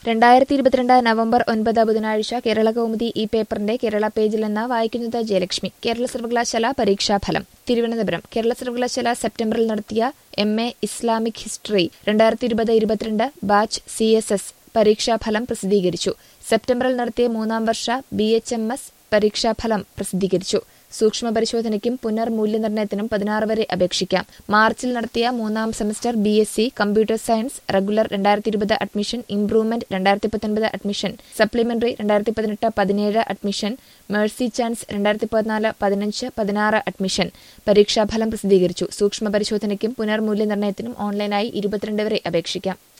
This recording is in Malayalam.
രണ്ടായിരത്തി ഇരുപത്തിരണ്ട് നവംബർ ഒൻപത് ബുധനാഴ്ച കേരള കൗമുദി ഈ പേപ്പറിന്റെ കേരള പേജിൽ നിന്ന് വായിക്കുന്നത് ജയലക്ഷ്മി കേരള സർവകലാശാല പരീക്ഷാഫലം തിരുവനന്തപുരം കേരള സർവകലാശാല സെപ്റ്റംബറിൽ നടത്തിയ എം എ ഇസ്ലാമിക് ഹിസ്റ്ററി രണ്ടായിരത്തി ഇരുപത് ഇരുപത്തിരണ്ട് ബാച്ച് സി എസ് എസ് പരീക്ഷാഫലം പ്രസിദ്ധീകരിച്ചു സെപ്റ്റംബറിൽ നടത്തിയ മൂന്നാം വർഷ ബി എച്ച് എം എസ് പരീക്ഷാഫലം പ്രസിദ്ധീകരിച്ചു സൂക്ഷ്മ പരിശോധനയ്ക്കും പുനർമൂല്യനിർണ്ണയത്തിനും പതിനാറ് വരെ അപേക്ഷിക്കാം മാർച്ചിൽ നടത്തിയ മൂന്നാം semester B S C computer science regular രണ്ടായിരത്തി ഇരുപത് അഡ്മിഷൻ ഇംപ്രൂവ്മെന്റ് രണ്ടായിരത്തി പത്തൊൻപത് അഡ്മിഷൻ സപ്ലിമെന്ററി രണ്ടായിരത്തി പതിനെട്ട് പതിനേഴ് അഡ്മിഷൻ മേഴ്സി ചാൻസ് രണ്ടായിരത്തി പതിനാല് പതിനഞ്ച് പതിനാറ് അഡ്മിഷൻ പരീക്ഷാഫലം പ്രസിദ്ധീകരിച്ചു സൂക്ഷ്മ പരിശോധനയ്ക്കും പുനർമൂല്യനിർണ്ണയത്തിനും ഓൺലൈനായി ഇരുപത്തിരണ്ട് വരെ അപേക്ഷിക്കാം